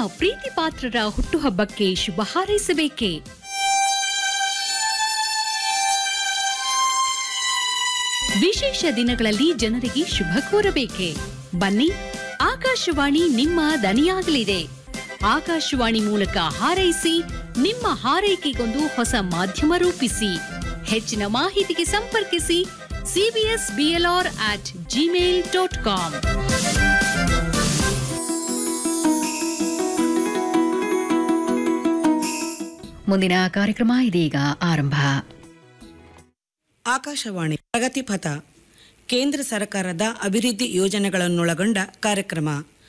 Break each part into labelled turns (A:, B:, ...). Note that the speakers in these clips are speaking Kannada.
A: ಪ್ರೀತಿ ಪಾತ್ರರ ಹುಟ್ಟುಹಬ್ಬಕ್ಕೆ ಶುಭ ಹಾರೈಸಬೇಕೆ ವಿಶೇಷ ದಿನಗಳಲ್ಲಿ ಜನರಿಗೆ ಶುಭ ಕೋರಬೇಕೆ ಬನ್ನಿ ಆಕಾಶವಾಣಿ ನಿಮ್ಮ ದನಿಯಾಗಲಿದೆ ಆಕಾಶವಾಣಿ ಮೂಲಕ ಹಾರೈಸಿ ನಿಮ್ಮ ಹಾರೈಕೆಗೊಂದು ಹೊಸ ಮಾಧ್ಯಮ ರೂಪಿಸಿ ಹೆಚ್ಚಿನ ಮಾಹಿತಿಗೆ ಸಂಪರ್ಕಿಸಿ CBS BLR at Gmail dot com ಮುಂದಿನ ಕಾರ್ಯಕ್ರಮ ಇದೀಗ ಆರಂಭ
B: ಆಕಾಶವಾಣಿ ಪ್ರಗತಿಪಥ ಕೇಂದ್ರ ಸರ್ಕಾರದ ಅಭಿವೃದ್ಧಿ ಯೋಜನೆಗಳನ್ನೊಳಗೊಂಡ ಕಾರ್ಯಕ್ರಮ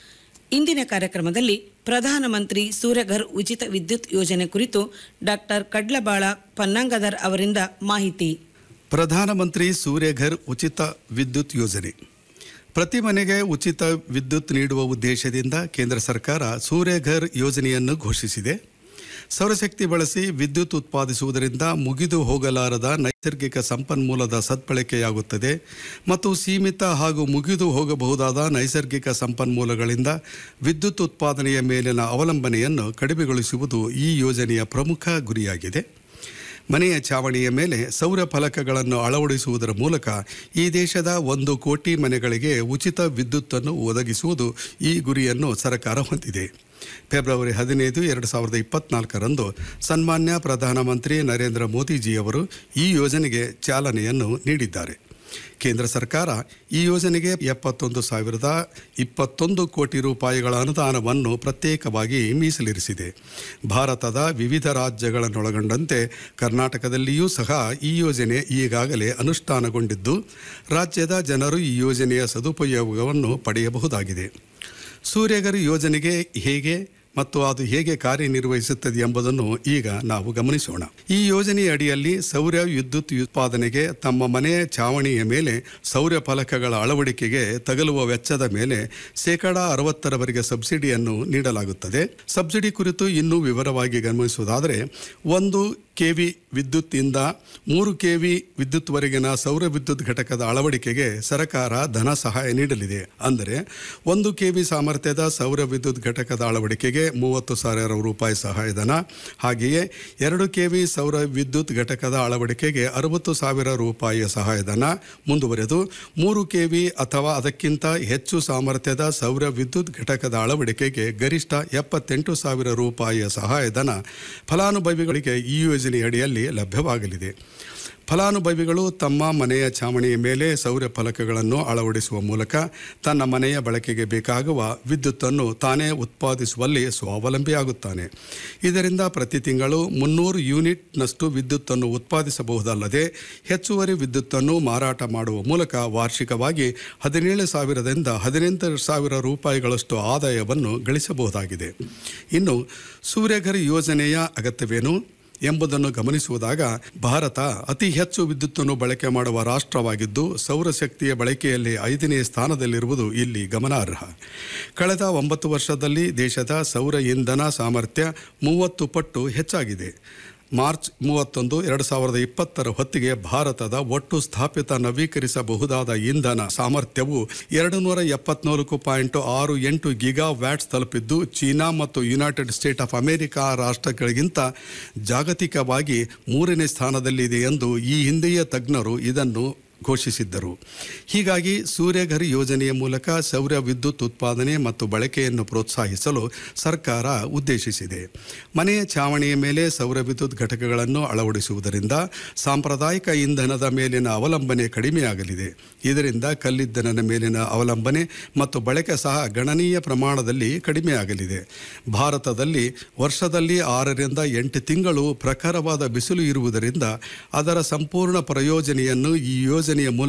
B: ಇಂದಿನ ಕಾರ್ಯಕ್ರಮದಲ್ಲಿ ಪ್ರಧಾನಮಂತ್ರಿ ಸೂರ್ಯಘರ್ ಉಚಿತ ವಿದ್ಯುತ್ ಯೋಜನೆ ಕುರಿತು ಡಾಕ್ಟರ್ ಕಡ್ಲಬಾಳ ಪನ್ನಂಗದರ್ ಅವರಿಂದ ಮಾಹಿತಿ
C: ಪ್ರಧಾನಮಂತ್ರಿ ಸೂರ್ಯಘರ್ ಉಚಿತ ವಿದ್ಯುತ್ ಯೋಜನೆ ಪ್ರತಿ ಮನೆಗೆ ಉಚಿತ ವಿದ್ಯುತ್ ನೀಡುವ ಉದ್ದೇಶದಿಂದ ಕೇಂದ್ರ ಸರ್ಕಾರ ಸೂರ್ಯಘರ್ ಯೋಜನೆಯನ್ನು ಘೋಷಿಸಿದೆ ಸೌರಶಕ್ತಿ ಬಳಸಿ ವಿದ್ಯುತ್ ಉತ್ಪಾದಿಸುವುದರಿಂದ ಮುಗಿದು ಹೋಗಲಾರದ ನೈಸರ್ಗಿಕ ಸಂಪನ್ಮೂಲದ ಸದ್ಬಳಕೆಯಾಗುತ್ತದೆ ಮತ್ತು ಸೀಮಿತ ಹಾಗೂ ಮುಗಿದು ಹೋಗಬಹುದಾದ ನೈಸರ್ಗಿಕ ಸಂಪನ್ಮೂಲಗಳಿಂದ ವಿದ್ಯುತ್ ಉತ್ಪಾದನೆಯ ಮೇಲಿನ ಅವಲಂಬನೆಯನ್ನು ಕಡಿಮೆಗೊಳಿಸುವುದು ಈ ಯೋಜನೆಯ ಪ್ರಮುಖ ಗುರಿಯಾಗಿದೆ ಮನೆಯ ಚಾವಣಿಯ ಮೇಲೆ ಸೌರ ಫಲಕಗಳನ್ನು ಅಳವಡಿಸುವುದರ ಮೂಲಕ ಈ ದೇಶದ ಒಂದು ಕೋಟಿ ಮನೆಗಳಿಗೆ ಉಚಿತ ವಿದ್ಯುತ್ತನ್ನು ಒದಗಿಸುವುದು ಈ ಗುರಿಯನ್ನು ಸರ್ಕಾರ ಹೊಂದಿದೆ ಫೆಬ್ರವರಿ ಹದಿನೈದು ಎರಡು ಸಾವಿರದ ಇಪ್ಪತ್ನಾಲ್ಕರಂದು ಸನ್ಮಾನ್ಯ ಪ್ರಧಾನಮಂತ್ರಿ ನರೇಂದ್ರ ಮೋದಿಜಿಯವರು ಈ ಯೋಜನೆಗೆ ಚಾಲನೆಯನ್ನು ನೀಡಿದ್ದಾರೆ ಕೇಂದ್ರ ಸರ್ಕಾರ ಈ ಯೋಜನೆಗೆ ಎಪ್ಪತ್ತೊಂದು ಸಾವಿರದ ಇಪ್ಪತ್ತೊಂದು ಕೋಟಿ ರೂಪಾಯಿಗಳ ಅನುದಾನವನ್ನು ಪ್ರತ್ಯೇಕವಾಗಿ ಮೀಸಲಿರಿಸಿದೆ ಭಾರತದ ವಿವಿಧ ರಾಜ್ಯಗಳನ್ನೊಳಗೊಂಡಂತೆ ಕರ್ನಾಟಕದಲ್ಲಿಯೂ ಸಹ ಈ ಯೋಜನೆ ಈಗಾಗಲೇ ಅನುಷ್ಠಾನಗೊಂಡಿದ್ದು ರಾಜ್ಯದ ಜನರು ಈ ಯೋಜನೆಯ ಸದುಪಯೋಗವನ್ನು ಪಡೆಯಬಹುದಾಗಿದೆ ಸೂರ್ಯಗರ್ ಯೋಜನೆಗೆ ಹೇಗೆ ಮತ್ತು ಅದು ಹೇಗೆ ಕಾರ್ಯನಿರ್ವಹಿಸುತ್ತದೆ ಎಂಬುದನ್ನು ಈಗ ನಾವು ಗಮನಿಸೋಣ ಈ ಯೋಜನೆಯ ಅಡಿಯಲ್ಲಿ ಸೌರ ವಿದ್ಯುತ್ ಉತ್ಪಾದನೆಗೆ ತಮ್ಮ ಮನೆಯ ಚಾವಣಿಯ ಮೇಲೆ ಸೌರ ಫಲಕಗಳ ಅಳವಡಿಕೆಗೆ ತಗಲುವ ವೆಚ್ಚದ ಮೇಲೆ ಶೇಕಡ ಅರವತ್ತರವರೆಗೆ ಸಬ್ಸಿಡಿಯನ್ನು ನೀಡಲಾಗುತ್ತದೆ ಸಬ್ಸಿಡಿ ಕುರಿತು ಇನ್ನೂ ವಿವರವಾಗಿ ಗಮನಿಸುವುದಾದರೆ ಒಂದು ಕೆವಿ ವಿದ್ಯುತ್ತಿಂದ ಮೂರು ಕೆವಿ ವಿದ್ಯುತ್ವರೆಗಿನ ಸೌರ ವಿದ್ಯುತ್ ಘಟಕದ ಅಳವಡಿಕೆಗೆ ಸರ್ಕಾರ ಧನ ಸಹಾಯ ನೀಡಲಿದೆ ಅಂದರೆ ಒಂದು ಕೆವಿ ಸಾಮರ್ಥ್ಯದ ಸೌರ ವಿದ್ಯುತ್ ಘಟಕದ ಅಳವಡಿಕೆಗೆ ಮೂವತ್ತು ಸಾವಿರ ರೂಪಾಯಿ ಸಹಾಯಧನ ಹಾಗೆಯೇ ಎರಡು ಕೆವಿ ಸೌರ ವಿದ್ಯುತ್ ಘಟಕದ ಅಳವಡಿಕೆಗೆ ಅರವತ್ತು ಸಾವಿರ ರೂಪಾಯಿಯ ಸಹಾಯಧನ ಮುಂದುವರೆದು ಮೂರು ಕೆವಿ ಅಥವಾ ಅದಕ್ಕಿಂತ ಹೆಚ್ಚು ಸಾಮರ್ಥ್ಯದ ಸೌರ ವಿದ್ಯುತ್ ಘಟಕದ ಅಳವಡಿಕೆಗೆ ಗರಿಷ್ಠ ಎಪ್ಪತ್ತೆಂಟು ಸಾವಿರ ರೂಪಾಯಿಯ ಸಹಾಯಧನ ಫಲಾನುಭವಿಗಳಿಗೆ ಈ ಯೋಜನೆ ಅಡಿಯಲ್ಲಿ ಲಭ್ಯವಾಗಲಿದೆ ಫಲಾನುಭವಿಗಳು ತಮ್ಮ ಮನೆಯ ಚಾವಣಿಯ ಮೇಲೆ ಸೌರ ಫಲಕಗಳನ್ನು ಅಳವಡಿಸುವ ಮೂಲಕ ತನ್ನ ಮನೆಯ ಬಳಕೆಗೆ ಬೇಕಾಗುವ ವಿದ್ಯುತ್ತನ್ನು ತಾನೇ ಉತ್ಪಾದಿಸುವಲ್ಲಿ ಸ್ವಾವಲಂಬಿಯಾಗುತ್ತಾನೆ ಇದರಿಂದ ಪ್ರತಿ ತಿಂಗಳು ಮುನ್ನೂರು ಯೂನಿಟ್ನಷ್ಟು ವಿದ್ಯುತ್ತನ್ನು ಉತ್ಪಾದಿಸಬಹುದಲ್ಲದೆ ಹೆಚ್ಚುವರಿ ವಿದ್ಯುತ್ತನ್ನು ಮಾರಾಟ ಮಾಡುವ ಮೂಲಕ ವಾರ್ಷಿಕವಾಗಿ ಹದಿನೇಳು ಸಾವಿರದಿಂದ ಹದಿನೆಂಟು ಸಾವಿರ ರೂಪಾಯಿಗಳಷ್ಟು ಆದಾಯವನ್ನು ಗಳಿಸಬಹುದಾಗಿದೆ ಇನ್ನು ಸೂರ್ಯಘರ್ ಯೋಜನೆಯ ಅಗತ್ಯವೇನು ಎಂಬುದನ್ನು ಗಮನಿಸುವುದಾಗ ಭಾರತ ಅತಿ ಹೆಚ್ಚು ವಿದ್ಯುತ್ತನ್ನು ಬಳಕೆ ಮಾಡುವ ರಾಷ್ಟ್ರವಾಗಿದ್ದು ಸೌರಶಕ್ತಿಯ ಬಳಕೆಯಲ್ಲಿ ಐದನೇ ಸ್ಥಾನದಲ್ಲಿರುವುದು ಇಲ್ಲಿ ಗಮನಾರ್ಹ ಕಳೆದ ಒಂಬತ್ತು ವರ್ಷದಲ್ಲಿ ದೇಶದ ಸೌರ ಇಂಧನ ಸಾಮರ್ಥ್ಯ ಮೂವತ್ತು ಪಟ್ಟು ಹೆಚ್ಚಾಗಿದೆ ಮಾರ್ಚ್ ಮೂವತ್ತೊಂದು ಎರಡು ಸಾವಿರದ ಇಪ್ಪತ್ತರ ಹೊತ್ತಿಗೆ ಭಾರತದ ಒಟ್ಟು ಸ್ಥಾಪಿತ ನವೀಕರಿಸಬಹುದಾದ ಇಂಧನ ಸಾಮರ್ಥ್ಯವು ಎರಡು ನೂರ ಎಪ್ಪತ್ನಾಲ್ಕು ಪಾಯಿಂಟ್ ಆರು ಎಂಟು ಗಿಗಾ ವ್ಯಾಟ್ಸ್ ತಲುಪಿದ್ದು ಚೀನಾ ಮತ್ತು ಯುನೈಟೆಡ್ ಸ್ಟೇಟ್ ಆಫ್ ಅಮೆರಿಕಾ ರಾಷ್ಟ್ರಗಳಿಗಿಂತ ಜಾಗತಿಕವಾಗಿ ಮೂರನೇ ಸ್ಥಾನದಲ್ಲಿದೆ ಎಂದು ಈ ಹಿಂದೆಯೇ ತಜ್ಞರು ಇದನ್ನು ಘೋಷಿಸಿದ್ದರು ಹೀಗಾಗಿ ಸೂರ್ಯಘರ್ ಯೋಜನೆಯ ಮೂಲಕ ಸೌರ ವಿದ್ಯುತ್ ಉತ್ಪಾದನೆ ಮತ್ತು ಬಳಕೆಯನ್ನು ಪ್ರೋತ್ಸಾಹಿಸಲು ಸರ್ಕಾರ ಉದ್ದೇಶಿಸಿದೆ ಮನೆಯ ಚಾವಣಿಯ ಮೇಲೆ ಸೌರ ವಿದ್ಯುತ್ ಘಟಕಗಳನ್ನು ಅಳವಡಿಸುವುದರಿಂದ ಸಾಂಪ್ರದಾಯಿಕ ಇಂಧನದ ಮೇಲಿನ ಅವಲಂಬನೆ ಕಡಿಮೆಯಾಗಲಿದೆ ಇದರಿಂದ ಕಲ್ಲಿದ್ದಲಿನ ಮೇಲಿನ ಅವಲಂಬನೆ ಮತ್ತು ಬಳಕೆ ಸಹ ಗಣನೀಯ ಪ್ರಮಾಣದಲ್ಲಿ ಕಡಿಮೆಯಾಗಲಿದೆ ಭಾರತದಲ್ಲಿ ವರ್ಷದಲ್ಲಿ ಆರರಿಂದ ಎಂಟು ತಿಂಗಳು ಪ್ರಖರವಾದ ಬಿಸಿಲು ಇರುವುದರಿಂದ ಅದರ ಸಂಪೂರ್ಣ ಪ್ರಯೋಜನೆಯನ್ನು ಈ ಯೋಜನೆಯ ಮೂಲಕ